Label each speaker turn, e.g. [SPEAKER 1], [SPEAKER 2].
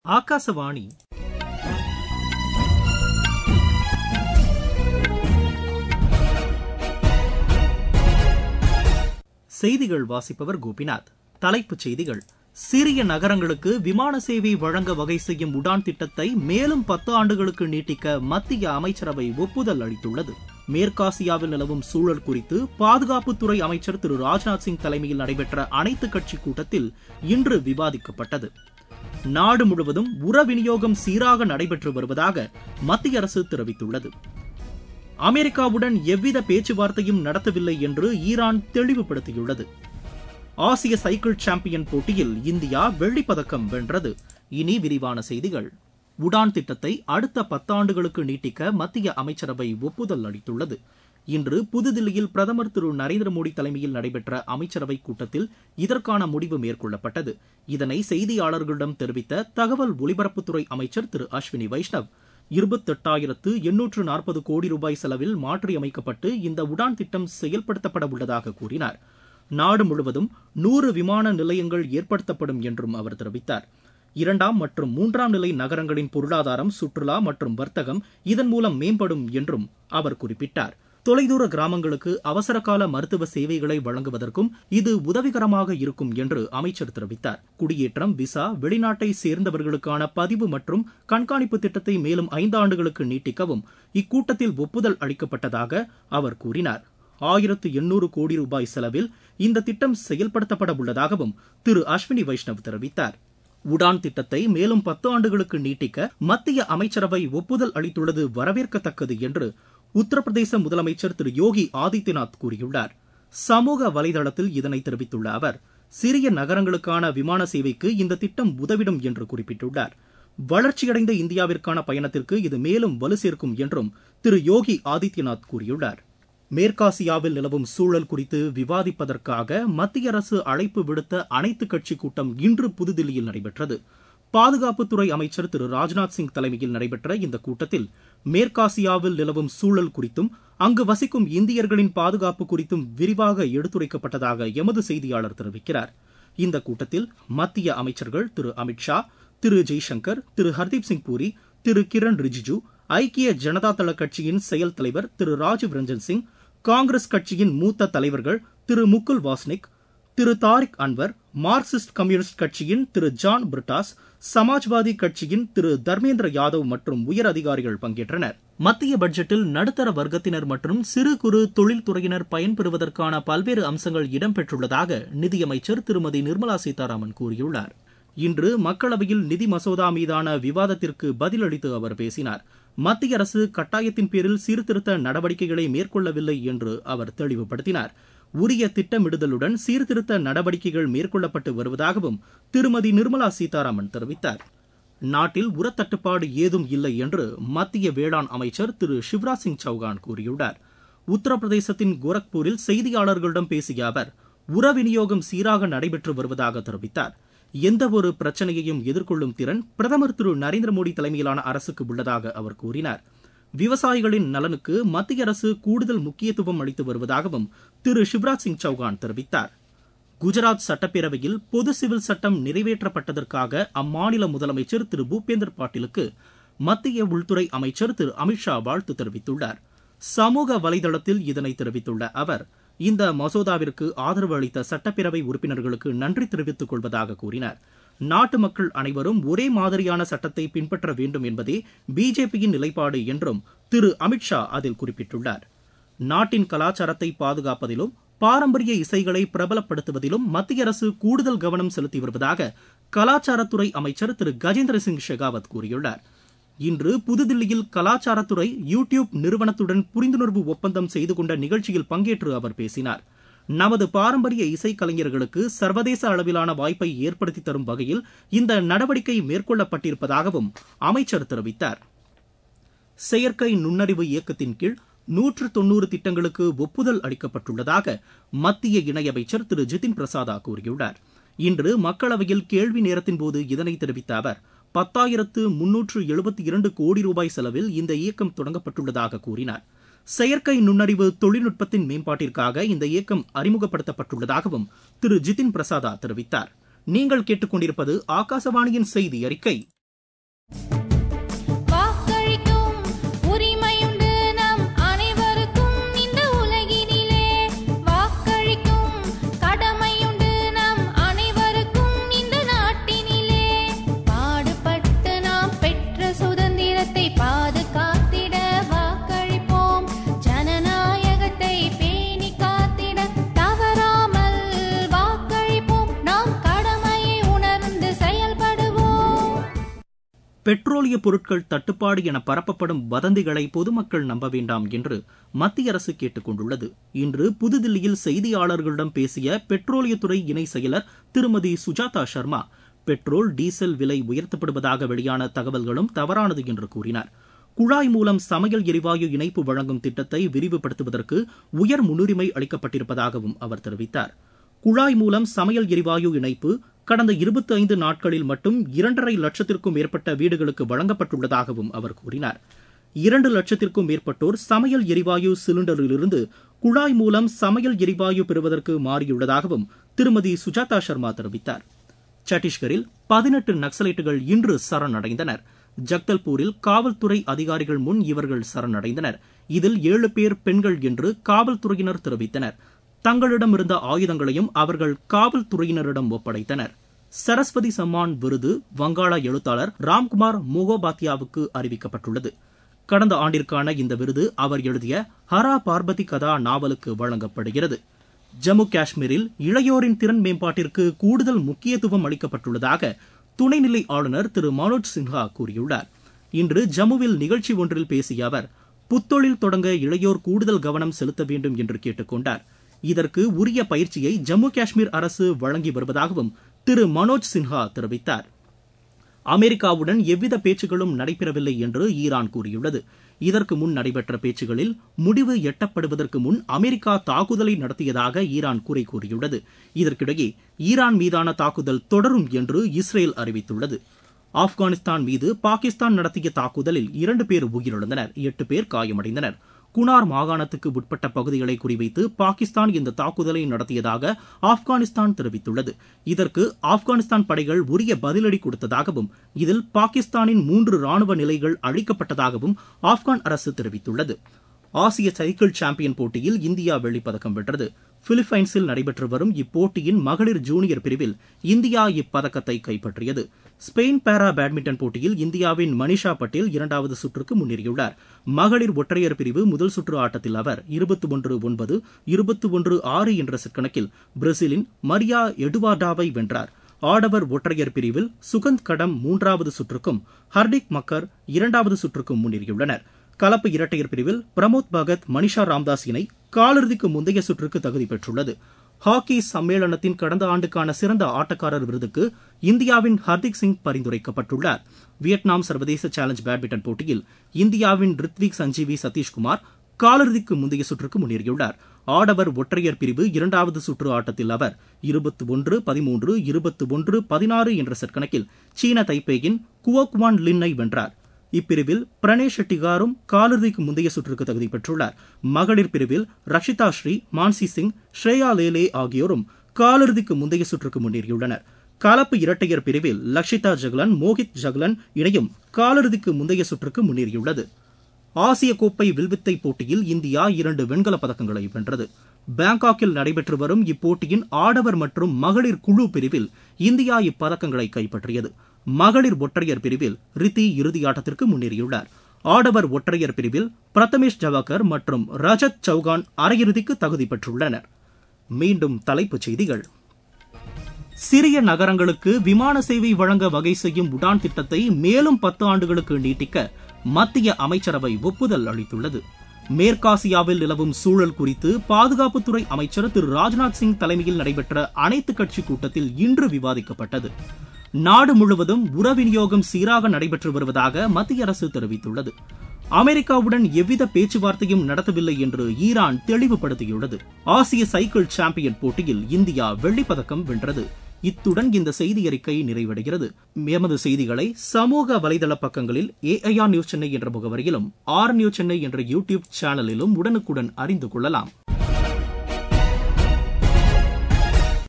[SPEAKER 1] ஆகாசவாணி செய்திகள் வாசிப்பவர் கோபிநாத் தலைப்புச் செய்திகள் சிறிய நகரங்களுக்கு விமான சேவை வழங்க வகை செய்யும் உடான் திட்டத்தை மேலும் பத்து ஆண்டுகளுக்கு நீட்டிக்க மத்திய அமைச்சரவை ஒப்புதல் அளித்துள்ளது மேற்காசியாவில் நிலவும் சூழல் குறித்து பாதுகாப்புத்துறை அமைச்சர் திரு ராஜ்நாத் சிங் தலைமையில் நடைபெற்ற அனைத்துக் கட்சி கூட்டத்தில் இன்று விவாதிக்கப்பட்டது நாடு முழுவதும் உர விநியோகம் சீராக நடைபெற்று வருவதாக மத்திய அரசு தெரிவித்துள்ளது அமெரிக்காவுடன் எவ்வித பேச்சுவார்த்தையும் நடத்தவில்லை என்று ஈரான் தெளிவுபடுத்தியுள்ளது ஆசிய சைக்கிள் சாம்பியன் போட்டியில் இந்தியா வெள்ளிப் பதக்கம் வென்றது இனி விரிவான செய்திகள் உடான் திட்டத்தை அடுத்த பத்தாண்டுகளுக்கு நீட்டிக்க மத்திய அமைச்சரவை ஒப்புதல் அளித்துள்ளது இன்று புதுதில்லியில் பிரதமர் திரு நரேந்திர மோடி தலைமையில் நடைபெற்ற அமைச்சரவை கூட்டத்தில் இதற்கான முடிவு மேற்கொள்ளப்பட்டது இதனை செய்தியாளர்களிடம் தெரிவித்த தகவல் ஒலிபரப்புத்துறை அமைச்சர் திரு அஸ்வினி வைஷ்ணவ் இருபத்தெட்டாயிரத்து எண்ணூற்று நாற்பது கோடி ரூபாய் செலவில் மாற்றியமைக்கப்பட்டு இந்த உடான் திட்டம் செயல்படுத்தப்பட உள்ளதாக கூறினார் நாடு முழுவதும் நூறு விமான நிலையங்கள் ஏற்படுத்தப்படும் என்றும் அவர் தெரிவித்தார் இரண்டாம் மற்றும் மூன்றாம் நிலை நகரங்களின் பொருளாதாரம் சுற்றுலா மற்றும் வர்த்தகம் இதன் மூலம் மேம்படும் என்றும் அவர் குறிப்பிட்டார் தொலைதூர கிராமங்களுக்கு அவசரகால மருத்துவ சேவைகளை வழங்குவதற்கும் இது உதவிகரமாக இருக்கும் என்று அமைச்சர் தெரிவித்தார் குடியேற்றம் விசா வெளிநாட்டை சேர்ந்தவர்களுக்கான பதிவு மற்றும் கண்காணிப்பு திட்டத்தை மேலும் ஐந்து ஆண்டுகளுக்கு நீட்டிக்கவும் இக்கூட்டத்தில் ஒப்புதல் அளிக்கப்பட்டதாக அவர் கூறினார் ஆயிரத்து எண்ணூறு கோடி ரூபாய் செலவில் இந்த திட்டம் செயல்படுத்தப்பட உள்ளதாகவும் திரு அஸ்வினி வைஷ்ணவ் தெரிவித்தார் உடான் திட்டத்தை மேலும் பத்து ஆண்டுகளுக்கு நீட்டிக்க மத்திய அமைச்சரவை ஒப்புதல் அளித்துள்ளது வரவேற்கத்தக்கது என்று உத்தரப்பிரதேச முதலமைச்சர் திரு யோகி ஆதித்யநாத் கூறியுள்ளார் சமூக வலைதளத்தில் இதனை தெரிவித்துள்ள அவர் சிறிய நகரங்களுக்கான விமான சேவைக்கு இந்த திட்டம் உதவிடும் என்று குறிப்பிட்டுள்ளார் வளர்ச்சியடைந்த இந்தியாவிற்கான பயணத்திற்கு இது மேலும் வலு சேர்க்கும் என்றும் திரு யோகி ஆதித்யநாத் கூறியுள்ளார் மேற்காசியாவில் நிலவும் சூழல் குறித்து விவாதிப்பதற்காக மத்திய அரசு அழைப்பு விடுத்த அனைத்துக் கட்சி கூட்டம் இன்று புதுதில்லியில் நடைபெற்றது பாதுகாப்புத்துறை அமைச்சர் திரு ராஜ்நாத் சிங் தலைமையில் நடைபெற்ற இந்த கூட்டத்தில் மேற்காசியாவில் நிலவும் சூழல் குறித்தும் அங்கு வசிக்கும் இந்தியர்களின் பாதுகாப்பு குறித்தும் விரிவாக எடுத்துரைக்கப்பட்டதாக எமது செய்தியாளர் தெரிவிக்கிறார் இந்த கூட்டத்தில் மத்திய அமைச்சர்கள் திரு அமித்ஷா திரு ஜெய்சங்கர் திரு ஹர்தீப் சிங் பூரி திரு கிரண் ரிஜிஜு ஐக்கிய ஜனதா தள கட்சியின் செயல் தலைவர் திரு ராஜீவ் ரஞ்சன் சிங் காங்கிரஸ் கட்சியின் மூத்த தலைவர்கள் திரு முகுல் வாஸ்னிக் திரு தாரிக் அன்வர் மார்க்சிஸ்ட் கம்யூனிஸ்ட் கட்சியின் திரு ஜான் பிரிட்டாஸ் சமாஜ்வாதி கட்சியின் திரு தர்மேந்திர யாதவ் மற்றும் உயர் அதிகாரிகள் பங்கேற்றனர் மத்திய பட்ஜெட்டில் நடுத்தர வர்க்கத்தினர் மற்றும் சிறு குறு தொழில்துறையினர் பயன்பெறுவதற்கான பல்வேறு அம்சங்கள் இடம்பெற்றுள்ளதாக நிதியமைச்சர் திருமதி நிர்மலா சீதாராமன் கூறியுள்ளார் இன்று மக்களவையில் நிதி மசோதா மீதான விவாதத்திற்கு பதிலளித்து அவர் பேசினார் மத்திய அரசு கட்டாயத்தின் பேரில் சீர்திருத்த நடவடிக்கைகளை மேற்கொள்ளவில்லை என்று அவர் தெளிவுபடுத்தினார் உரிய திட்டமிடுதலுடன் சீர்திருத்த நடவடிக்கைகள் மேற்கொள்ளப்பட்டு வருவதாகவும் திருமதி நிர்மலா சீதாராமன் தெரிவித்தார் நாட்டில் உரத்தட்டுப்பாடு ஏதும் இல்லை என்று மத்திய வேளாண் அமைச்சர் திரு சிவராஜ் சிங் சௌகான் கூறியுள்ளார் உத்தரப்பிரதேசத்தின் கோரக்பூரில் செய்தியாளர்களிடம் பேசிய அவர் உர விநியோகம் சீராக நடைபெற்று வருவதாக தெரிவித்தார் எந்தவொரு பிரச்சனையையும் எதிர்கொள்ளும் திறன் பிரதமர் திரு நரேந்திர மோடி தலைமையிலான அரசுக்கு உள்ளதாக அவர் கூறினார் விவசாயிகளின் நலனுக்கு மத்திய அரசு கூடுதல் முக்கியத்துவம் அளித்து வருவதாகவும் திரு சிவராஜ் சிங் சௌகான் தெரிவித்தார் குஜராத் சட்டப்பேரவையில் பொது சிவில் சட்டம் நிறைவேற்றப்பட்டதற்காக அம்மாநில முதலமைச்சர் திரு பூபேந்தர் பாட்டீலுக்கு மத்திய உள்துறை அமைச்சர் திரு அமித்ஷா வாழ்த்து தெரிவித்துள்ளார் சமூக வலைதளத்தில் இதனை தெரிவித்துள்ள அவர் இந்த மசோதாவிற்கு ஆதரவு அளித்த சட்டப்பேரவை உறுப்பினர்களுக்கு நன்றி தெரிவித்துக் கொள்வதாக கூறினார் நாட்டு மக்கள் அனைவரும் ஒரே மாதிரியான சட்டத்தை பின்பற்ற வேண்டும் என்பதே பிஜேபியின் நிலைப்பாடு என்றும் திரு அமித்ஷா அதில் குறிப்பிட்டுள்ளார் நாட்டின் கலாச்சாரத்தை பாதுகாப்பதிலும் பாரம்பரிய இசைகளை பிரபலப்படுத்துவதிலும் மத்திய அரசு கூடுதல் கவனம் செலுத்தி வருவதாக கலாச்சாரத்துறை அமைச்சர் திரு கஜேந்திர சிங் ஷெகாவத் கூறியுள்ளார் இன்று புதுதில்லியில் கலாச்சாரத்துறை யூ டியூப் நிறுவனத்துடன் புரிந்துணர்வு ஒப்பந்தம் செய்து கொண்ட நிகழ்ச்சியில் பங்கேற்று அவர் பேசினார் நமது பாரம்பரிய இசைக்கலைஞர்களுக்கு சர்வதேச அளவிலான வாய்ப்பை ஏற்படுத்தி தரும் வகையில் இந்த நடவடிக்கை மேற்கொள்ளப்பட்டிருப்பதாகவும் அமைச்சர் தெரிவித்தார் செயற்கை நுண்ணறிவு இயக்கத்தின் கீழ் நூற்று தொன்னூறு திட்டங்களுக்கு ஒப்புதல் அளிக்கப்பட்டுள்ளதாக மத்திய இணையமைச்சர் திரு ஜிதின் பிரசாதா கூறியுள்ளார் இன்று மக்களவையில் கேள்வி நேரத்தின்போது இதனை தெரிவித்த அவர் பத்தாயிரத்து முன்னூற்று எழுபத்தி இரண்டு கோடி ரூபாய் செலவில் இந்த இயக்கம் தொடங்கப்பட்டுள்ளதாக கூறினார் செயற்கை நுண்ணறிவு தொழில்நுட்பத்தின் மேம்பாட்டிற்காக இந்த இயக்கம் அறிமுகப்படுத்தப்பட்டுள்ளதாகவும் திரு ஜிதின் பிரசாதா தெரிவித்தார் நீங்கள் கேட்டுக்கொண்டிருப்பது ஆகாசவாணியின் செய்தி அறிக்கை பெட்ரோலிய பொருட்கள் தட்டுப்பாடு என பரப்பப்படும் வதந்திகளை பொதுமக்கள் நம்ப வேண்டாம் என்று மத்திய அரசு கேட்டுக் கொண்டுள்ளது இன்று புதுதில்லியில் செய்தியாளர்களிடம் பேசிய பெட்ரோலியத்துறை இணை செயலர் திருமதி சுஜாதா சர்மா பெட்ரோல் டீசல் விலை உயர்த்தப்படுவதாக வெளியான தகவல்களும் தவறானது என்று கூறினார் குழாய் மூலம் சமையல் எரிவாயு இணைப்பு வழங்கும் திட்டத்தை விரிவுபடுத்துவதற்கு உயர் முன்னுரிமை அளிக்கப்பட்டிருப்பதாகவும் அவர் தெரிவித்தார் குழாய் மூலம் சமையல் எரிவாயு இணைப்பு கடந்த இருபத்தி ஐந்து நாட்களில் மட்டும் இரண்டரை லட்சத்திற்கும் மேற்பட்ட வீடுகளுக்கு வழங்கப்பட்டுள்ளதாகவும் அவர் கூறினார் இரண்டு லட்சத்திற்கும் மேற்பட்டோர் சமையல் எரிவாயு சிலிண்டரிலிருந்து குழாய் மூலம் சமையல் எரிவாயு பெறுவதற்கு மாறியுள்ளதாகவும் திருமதி சுஜாதா சர்மா தெரிவித்தார் சத்தீஸ்கரில் பதினெட்டு நக்சலைட்டுகள் இன்று சரணடைந்தனர் ஜக்தல்பூரில் காவல்துறை அதிகாரிகள் முன் இவர்கள் சரணடைந்தனர் இதில் ஏழு பேர் பெண்கள் என்று காவல்துறையினர் தெரிவித்தனர் தங்களிடம் இருந்த ஆயுதங்களையும் அவர்கள் காவல்துறையினரிடம் ஒப்படைத்தனர் சரஸ்வதி சம்மான் விருது வங்காள எழுத்தாளர் ராம்குமார் முகோபாத்யாவுக்கு அறிவிக்கப்பட்டுள்ளது கடந்த ஆண்டிற்கான இந்த விருது அவர் எழுதிய ஹரா பார்பதி கதா நாவலுக்கு வழங்கப்படுகிறது ஜம்மு காஷ்மீரில் இளையோரின் திறன் மேம்பாட்டிற்கு கூடுதல் முக்கியத்துவம் அளிக்கப்பட்டுள்ளதாக துணைநிலை ஆளுநர் திரு மனோஜ் சின்ஹா கூறியுள்ளார் இன்று ஜம்முவில் நிகழ்ச்சி ஒன்றில் பேசிய அவர் புத்தொழில் தொடங்க இளையோர் கூடுதல் கவனம் செலுத்த வேண்டும் என்று கேட்டுக் கொண்டார் இதற்கு உரிய பயிற்சியை ஜம்மு காஷ்மீர் அரசு வழங்கி வருவதாகவும் திரு மனோஜ் சின்ஹா தெரிவித்தார் அமெரிக்காவுடன் எவ்வித பேச்சுகளும் நடைபெறவில்லை என்று ஈரான் கூறியுள்ளது இதற்கு முன் நடைபெற்ற பேச்சுகளில் முடிவு எட்டப்படுவதற்கு முன் அமெரிக்கா தாக்குதலை நடத்தியதாக ஈரான் குறை கூறியுள்ளது இதற்கிடையே ஈரான் மீதான தாக்குதல் தொடரும் என்று இஸ்ரேல் அறிவித்துள்ளது ஆப்கானிஸ்தான் மீது பாகிஸ்தான் நடத்திய தாக்குதலில் இரண்டு பேர் உயிரிழந்தனர் எட்டு பேர் காயமடைந்தனர் குனார் மாகாணத்துக்கு உட்பட்ட பகுதிகளை குறிவைத்து பாகிஸ்தான் இந்த தாக்குதலை நடத்தியதாக ஆப்கானிஸ்தான் தெரிவித்துள்ளது இதற்கு ஆப்கானிஸ்தான் படைகள் உரிய பதிலடி கொடுத்ததாகவும் இதில் பாகிஸ்தானின் மூன்று ராணுவ நிலைகள் அழிக்கப்பட்டதாகவும் ஆப்கான் அரசு தெரிவித்துள்ளது ஆசிய சைக்கிள் சாம்பியன் போட்டியில் இந்தியா வெள்ளிப்பதக்கம் வென்றது பிலிப்பைன்ஸில் நடைபெற்று வரும் இப்போட்டியின் மகளிர் ஜூனியர் பிரிவில் இந்தியா இப்பதக்கத்தை கைப்பற்றியது ஸ்பெயின் பாரா பேட்மிண்டன் போட்டியில் இந்தியாவின் மனிஷா பட்டேல் இரண்டாவது சுற்றுக்கு முன்னேறியுள்ளார் மகளிர் ஒற்றையர் பிரிவு முதல் சுற்று ஆட்டத்தில் அவர் இருபத்தி ஒன்று ஒன்பது இருபத்தி ஒன்று ஆறு என்ற செட் கணக்கில் பிரேசிலின் மரியா எடுவார்டாவை வென்றார் ஆடவர் ஒற்றையர் பிரிவில் சுகந்த் கடம் மூன்றாவது சுற்றுக்கும் ஹர்டிக் மக்கர் இரண்டாவது சுற்றுக்கும் முன்னேறியுள்ளனர் கலப்பு இரட்டையர் பிரிவில் பிரமோத் பகத் மனிஷா ராம்தாஸ் இணை காலிறுதிக்கு முந்தைய சுற்றுக்கு தகுதி பெற்றுள்ளது ஹாக்கி சம்மேளனத்தின் கடந்த ஆண்டுக்கான சிறந்த ஆட்டக்காரர் விருதுக்கு இந்தியாவின் ஹர்திக் சிங் பரிந்துரைக்கப்பட்டுள்ளார் வியட்நாம் சர்வதேச சேலஞ்ச் பேட்மிண்டன் போட்டியில் இந்தியாவின் ரித்விக் சஞ்சீவி சதீஷ்குமார் காலிறுதிக்கு முந்தைய சுற்றுக்கு முன்னேறியுள்ளார் ஆடவர் ஒற்றையர் பிரிவு இரண்டாவது சுற்று ஆட்டத்தில் அவர் இருபத்தி ஒன்று பதிமூன்று இருபத்தி ஒன்று பதினாறு என்ற செட் கணக்கில் சீன தைப்பேயின் குவோக்வான் லின்னை வென்றார் இப்பிரிவில் பிரணேஷ் ஷெட்டிகாரும் காலிறுதிக்கு முந்தைய சுற்றுக்கு தகுதி பெற்றுள்ளார் மகளிர் பிரிவில் ரக்ஷிதா ஸ்ரீ மான்சி சிங் ஸ்ரேயா லேலே ஆகியோரும் காலிறுதிக்கு முந்தைய சுற்றுக்கு முன்னேறியுள்ளனர் கலப்பு இரட்டையர் பிரிவில் லக்ஷிதா ஜக்லன் மோஹித் ஜக்லன் இணையும் காலிறுதிக்கு முந்தைய சுற்றுக்கு முன்னேறியுள்ளது ஆசிய கோப்பை வில்வித்தை போட்டியில் இந்தியா இரண்டு வெண்கலப் பதக்கங்களை வென்றது பாங்காக்கில் நடைபெற்று வரும் இப்போட்டியின் ஆடவர் மற்றும் மகளிர் குழு பிரிவில் இந்தியா இப்பதக்கங்களை கைப்பற்றியது மகளிர் ஒற்றையர் பிரிவில் ரித்தி இறுதியாட்டத்திற்கு முன்னேறியுள்ளார் ஆடவர் ஒற்றையர் பிரிவில் பிரதமேஷ் ஜவாகர் மற்றும் ரஜத் சௌகான் அரையிறுதிக்கு தகுதி பெற்றுள்ளனர் மீண்டும் தலைப்புச் செய்திகள் சிறிய நகரங்களுக்கு விமான சேவை வழங்க வகை செய்யும் உடான் திட்டத்தை மேலும் பத்து ஆண்டுகளுக்கு நீட்டிக்க மத்திய அமைச்சரவை ஒப்புதல் அளித்துள்ளது மேற்காசியாவில் நிலவும் சூழல் குறித்து பாதுகாப்புத்துறை அமைச்சர் திரு ராஜ்நாத் சிங் தலைமையில் நடைபெற்ற அனைத்துக் கட்சி கூட்டத்தில் இன்று விவாதிக்கப்பட்டது நாடு முழுவதும் உர விநியோகம் சீராக நடைபெற்று வருவதாக மத்திய அரசு தெரிவித்துள்ளது அமெரிக்காவுடன் எவ்வித பேச்சுவார்த்தையும் நடத்தவில்லை என்று ஈரான் தெளிவுபடுத்தியுள்ளது ஆசிய சைக்கிள் சாம்பியன் போட்டியில் இந்தியா வெள்ளிப்பதக்கம் வென்றது இத்துடன் இந்த செய்தி அறிக்கை நிறைவடைகிறது எமது செய்திகளை சமூக வலைதள பக்கங்களில் ஏஐஆர் நியூஸ் சென்னை என்ற முகவரியிலும் ஆர் நியூஸ் சென்னை என்ற யூடியூப் சேனலிலும் உடனுக்குடன் அறிந்து கொள்ளலாம்